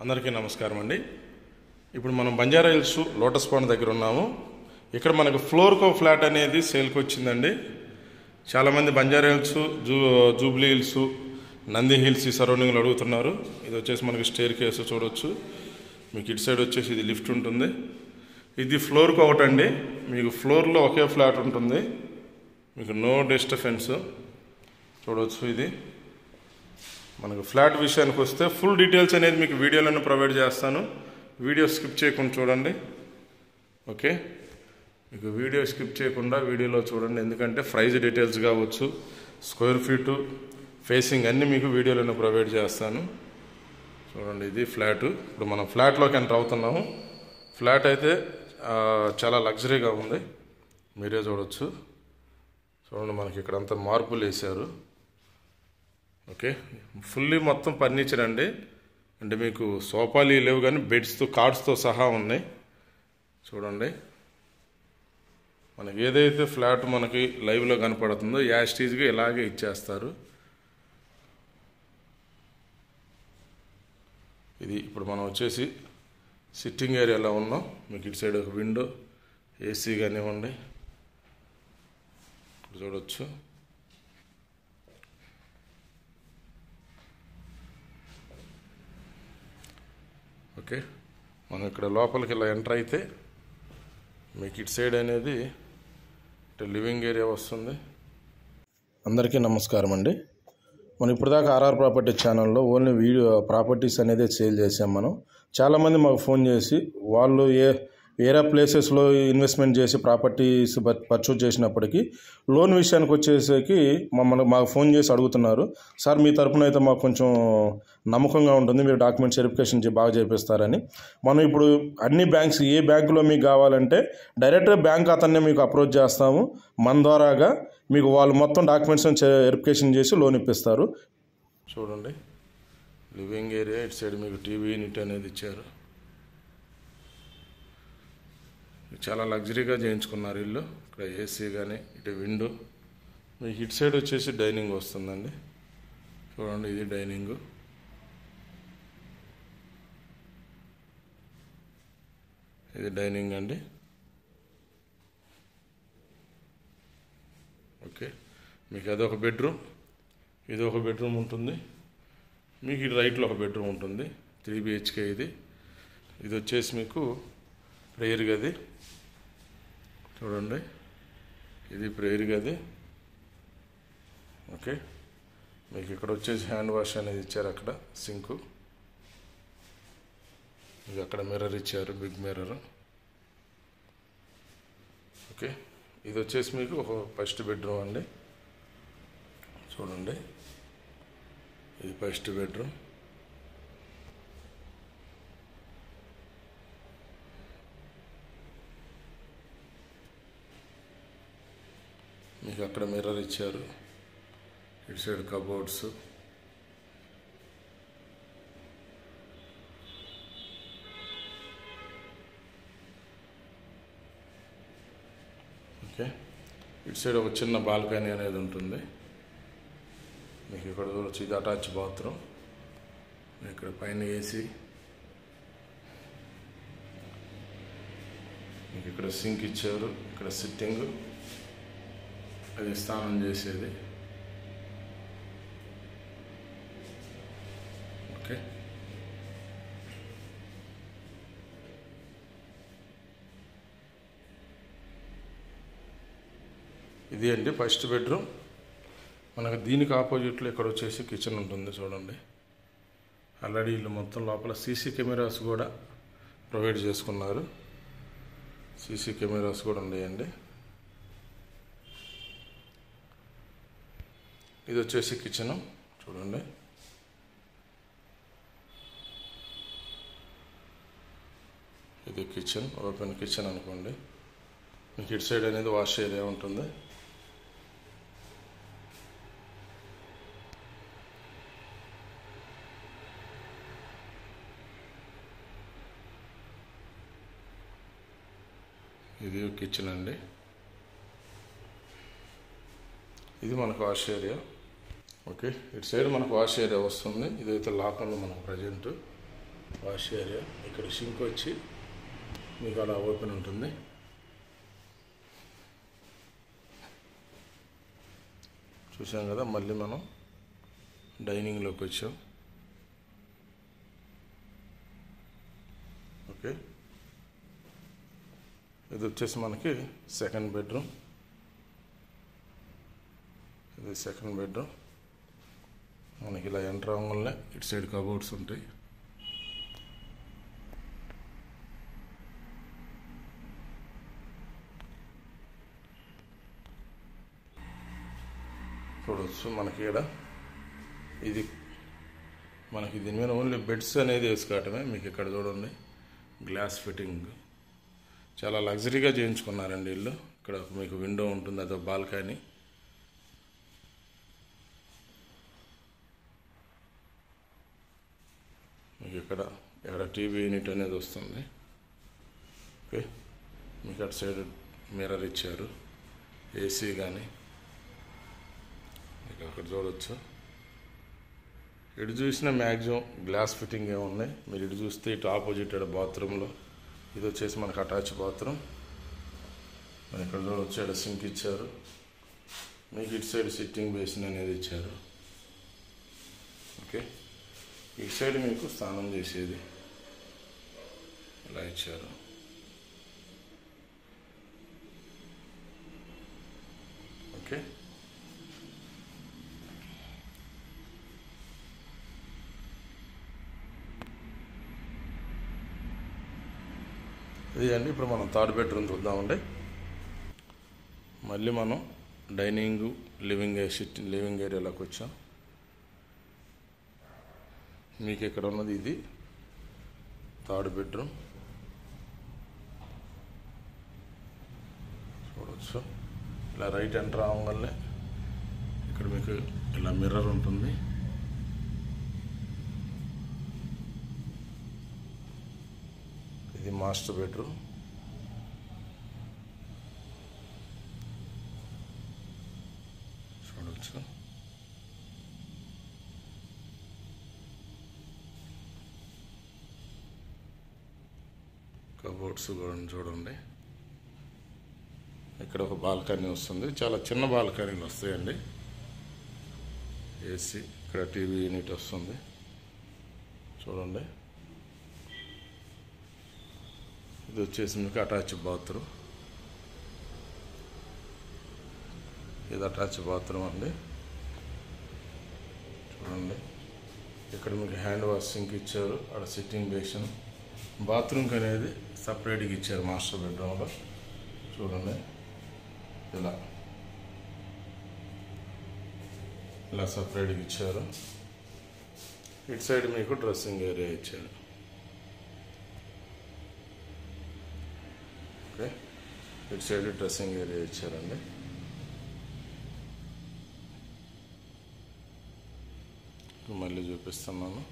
అందరికీ నమస్కారం అండి ఇప్పుడు మనం బంజారా హిల్స్ లోటస్ పాండ్ దగ్గర ఉన్నాము ఇక్కడ మనకు ఫ్లోర్కో ఫ్లాట్ అనేది సేల్కి వచ్చిందండి చాలామంది బంజారా హిల్స్ జూ జూబ్లీ హిల్స్ నంది హిల్స్ ఈ సరౌండింగ్లో అడుగుతున్నారు ఇది వచ్చేసి మనకి స్టేర్ కేసు చూడొచ్చు మీకు ఇటు సైడ్ వచ్చేసి ఇది లిఫ్ట్ ఉంటుంది ఇది ఫ్లోర్కి ఒకటి అండి మీకు ఫ్లోర్లో ఒకే ఫ్లాట్ ఉంటుంది మీకు నో డిస్టర్బెన్స్ చూడవచ్చు ఇది మనకు ఫ్లాట్ విషయానికి వస్తే ఫుల్ డీటెయిల్స్ అనేది మీకు వీడియోలోనే ప్రొవైడ్ చేస్తాను వీడియో స్కిప్ చేయకుండా చూడండి ఓకే మీకు వీడియో స్కిప్ చేయకుండా వీడియోలో చూడండి ఎందుకంటే ప్రైజ్ డీటెయిల్స్ కావచ్చు స్క్వేర్ ఫీటు ఫేసింగ్ అన్నీ మీకు వీడియోలోనే ప్రొవైడ్ చేస్తాను చూడండి ఇది ఫ్లాట్ ఇప్పుడు మనం ఫ్లాట్లోకి ఎంటర్ అవుతున్నాము ఫ్లాట్ అయితే ఆ, చాలా లగ్జరీగా ఉంది మీరే చూడొచ్చు చూడండి మనకి ఇక్కడ అంతా మార్పులు వేశారు ఓకే ఫుల్లీ మొత్తం ఫర్నిచర్ అండి అంటే మీకు సోఫాలు లేవు కానీ బెడ్స్తో కార్డ్స్తో సహా ఉన్నాయి చూడండి మనకి ఏదైతే ఫ్లాట్ మనకి లైవ్లో కనపడుతుందో యాస్టీజ్గా ఇలాగే ఇచ్చేస్తారు ఇది ఇప్పుడు మనం వచ్చేసి సిట్టింగ్ ఏరియాలో ఉన్నాం మీకు ఇటు సైడ్ ఒక విండో ఏసీ కానివ్వండి ఇక్కడ చూడొచ్చు ఓకే మనం ఇక్కడ లోపలికి ఇలా ఎంటర్ అయితే మీకు ఇటు సైడ్ అనేది ఇటు లివింగ్ ఏరియా వస్తుంది అందరికీ నమస్కారం అండి మనం ఇప్పటిదాకా ఆర్ఆర్ ప్రాపర్టీ ఛానల్లో ఓన్లీ వీడియో ప్రాపర్టీస్ అనేది సేల్ చేసాం మనం చాలామంది మాకు ఫోన్ చేసి వాళ్ళు ఏ వేరే ప్లేసెస్లో ఇన్వెస్ట్మెంట్ చేసి ప్రాపర్టీస్ పర్చేజ్ చేసినప్పటికీ లోన్ విషయానికి వచ్చేసరికి మమ్మల్ని మాకు ఫోన్ చేసి అడుగుతున్నారు సార్ మీ తరపున అయితే మాకు కొంచెం నమ్మకంగా ఉంటుంది మీరు డాక్యుమెంట్స్ వెరిఫికేషన్ చే- బాగా చేపిస్తారని మనం ఇప్పుడు అన్ని బ్యాంక్స్ ఏ బ్యాంకులో మీకు కావాలంటే డైరెక్ట్గా బ్యాంక్ అతన్నే మీకు అప్రోచ్ చేస్తాము మన ద్వారాగా మీకు వాళ్ళు మొత్తం డాక్యుమెంట్స్ వెరిఫికేషన్ చేసి లోన్ ఇప్పిస్తారు చూడండి లివింగ్ ఏరియా ఇటు సైడ్ మీకు టీవీ యూనిట్ అనేది ఇచ్చారు చాలా లగ్జరీగా చేయించుకున్నారు ఇల్లు ఇక్కడ ఏసీ కానీ ఇటు విండో మీకు ఇటు సైడ్ వచ్చేసి డైనింగ్ వస్తుందండి చూడండి ఇది డైనింగ్ ఇది డైనింగ్ అండి ఓకే మీకు అదొక బెడ్రూమ్ ఇది ఒక బెడ్రూమ్ ఉంటుంది మీకు ఇటు రైట్లో ఒక బెడ్రూమ్ ఉంటుంది త్రీ బిహెచ్కే ఇది ఇది వచ్చేసి మీకు ప్రేయర్ గది చూడండి ఇది ప్రేయర్ గది ఓకే మీకు ఇక్కడ వచ్చేసి హ్యాండ్ వాష్ అనేది ఇచ్చారు అక్కడ సింకు మీకు అక్కడ మిర్రర్ ఇచ్చారు బిగ్ మిర్రర్ ఓకే ఇది వచ్చేసి మీకు ఒక ఫస్ట్ బెడ్రూమ్ అండి చూడండి ఇది ఫస్ట్ బెడ్రూమ్ మీకు అక్కడ మిర్రర్ ఇచ్చారు ఇటు సైడ్ కబోర్డ్స్ ఓకే ఇటు సైడ్ ఒక చిన్న బాల్కనీ అనేది ఉంటుంది మీకు ఇక్కడ చూడొచ్చు ఇది అటాచ్ బాత్రూమ్ ఇక్కడ పైన ఏసీ మీకు ఇక్కడ సింక్ ఇచ్చారు ఇక్కడ సిట్టింగ్ అది స్నానం చేసేది ఓకే ఇది అండి ఫస్ట్ బెడ్రూమ్ మనకు దీనికి ఆపోజిట్లో ఇక్కడ వచ్చేసి కిచెన్ ఉంటుంది చూడండి ఆల్రెడీ ఇల్లు మొత్తం లోపల సీసీ కెమెరాస్ కూడా ప్రొవైడ్ చేసుకున్నారు సీసీ కెమెరాస్ కూడా ఉన్నాయండి ఇది వచ్చేసి కిచెన్ చూడండి ఇది కిచెన్ ఓపెన్ కిచెన్ అనుకోండి మీకు ఇటు సైడ్ అనేది వాష్ ఏరియా ఉంటుంది ఇది కిచెన్ అండి ఇది మనకు వాష్ ఏరియా ఓకే ఇటు సైడ్ మనకు వాష్ ఏరియా వస్తుంది ఇదైతే లాక్ ఉంది మనకు ప్రజెంట్ వాష్ ఏరియా ఇక్కడ షింక్ వచ్చి మీకు అలా ఓపెన్ ఉంటుంది చూసాం కదా మళ్ళీ మనం డైనింగ్లోకి వచ్చాం ఓకే ఇది వచ్చేసి మనకి సెకండ్ బెడ్రూమ్ ఇది సెకండ్ బెడ్రూమ్ మనకి ఇలా ఎంటర్ అవ్వగానే ఇటు సైడ్ కబోర్డ్స్ ఉంటాయి చూడవచ్చు మనకి ఇక్కడ ఇది మనకి దీని మీద ఓన్లీ బెడ్స్ అనేది వేసుకోవటమే మీకు ఇక్కడ చూడండి గ్లాస్ ఫిట్టింగ్ చాలా లగ్జరీగా చేయించుకున్నారండి ఇల్లు ఇక్కడ మీకు విండో ఉంటుంది అదో బాల్కనీ మీకు ఇక్కడ ఇక్కడ టీవీ యూనిట్ అనేది వస్తుంది ఓకే మీకు అటు సైడ్ మిర్రర్ ఇచ్చారు ఏసీ కానీ మీకు అక్కడ చూడవచ్చు ఇటు చూసిన మ్యాక్సిమం గ్లాస్ ఫిట్టింగ్ ఏ ఉన్నాయి మీరు ఇటు చూస్తే ఇటు ఆపోజిట్ ఇటు బాత్రూంలో ఇది వచ్చేసి మనకు అటాచ్ బాత్రూమ్ మరి ఇక్కడ చూడవచ్చు ఇక్కడ సింక్ ఇచ్చారు మీకు ఇటు సైడ్ సిట్టింగ్ బేసిన్ అనేది ఇచ్చారు ఓకే ఇటు సైడ్ మీకు స్నానం చేసేది ఇలా ఇచ్చారు ఓకే ఇది అండి ఇప్పుడు మనం థర్డ్ బెడ్రూమ్ చూద్దామండి మళ్ళీ మనం డైనింగ్ లివింగ్ సిట్ లివింగ్ ఏరియాలోకి వచ్చాం మీకు ఇక్కడ ఉన్నది ఇది థర్డ్ బెడ్రూమ్ చూడవచ్చు ఇలా రైట్ ఎంటర్ అవ్వగానే ఇక్కడ మీకు ఇలా మిర్రర్ ఉంటుంది ఇది మాస్టర్ బెడ్రూమ్ చూడవచ్చు కబోర్డ్స్ కూడా చూడండి ఇక్కడ ఒక బాల్కనీ వస్తుంది చాలా చిన్న బాల్కనీలు వస్తాయండి ఏసీ ఇక్కడ టీవీ యూనిట్ వస్తుంది చూడండి ఇది వచ్చేసి మీకు అటాచ్ బాత్రూమ్ ఇది అటాచ్ బాత్రూమ్ అండి చూడండి ఇక్కడ మీకు హ్యాండ్ వాష్ సింక్ ఇచ్చారు అక్కడ సిట్టింగ్ బేషన్ బాత్రూమ్కి అనేది సపరేట్గా ఇచ్చారు మాస్టర్ బెడ్రూమ్లో చూడండి ఇలా ఇలా సపరేట్గా ఇచ్చారు ఇటు సైడ్ మీకు డ్రెస్సింగ్ ఏరియా ఇచ్చారు ఓకే ఇటు సైడ్ డ్రెస్సింగ్ ఏరియా ఇచ్చారండి మళ్ళీ చూపిస్తున్నాను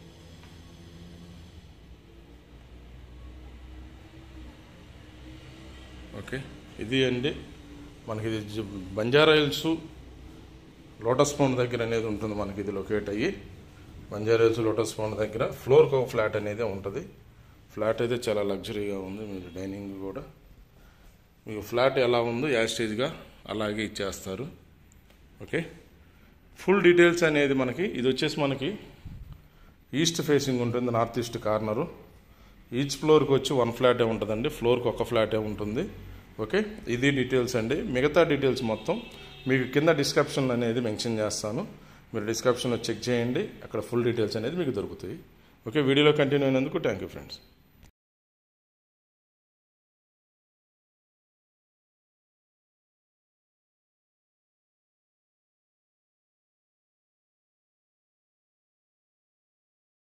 ఓకే ఇది అండి మనకి ఇది జ- బంజారా హిల్స్ లోటస్ పౌండ్ దగ్గర అనేది ఉంటుంది మనకి ఇది లొకేట్ అయ్యి బంజారా హిల్స్ లోటస్ పౌండ్ దగ్గర ఫ్లోర్ కో ఫ్లాట్ అనేది ఉంటుంది ఫ్లాట్ అయితే చాలా లగ్జరీగా ఉంది మీకు డైనింగ్ కూడా మీకు ఫ్లాట్ ఎలా ఉందో యాస్టేజ్గా అలాగే ఇచ్చేస్తారు ఓకే ఫుల్ డీటెయిల్స్ అనేది మనకి ఇది వచ్చేసి మనకి ఈస్ట్ ఫేసింగ్ ఉంటుంది నార్త్ ఈస్ట్ కార్నరు ఈచ్ ఫ్లోర్కి వచ్చి వన్ ఫ్లాటే ఉంటుందండి ఫ్లోర్కి ఒక ఫ్లాటే ఉంటుంది ఓకే ఇది డీటెయిల్స్ అండి మిగతా డీటెయిల్స్ మొత్తం మీకు కింద డిస్క్రిప్షన్ అనేది మెన్షన్ చేస్తాను మీరు డిస్క్రిప్షన్లో చెక్ చేయండి అక్కడ ఫుల్ డీటెయిల్స్ అనేది మీకు దొరుకుతాయి ఓకే వీడియోలో కంటిన్యూ అయినందుకు థ్యాంక్ యూ ఫ్రెండ్స్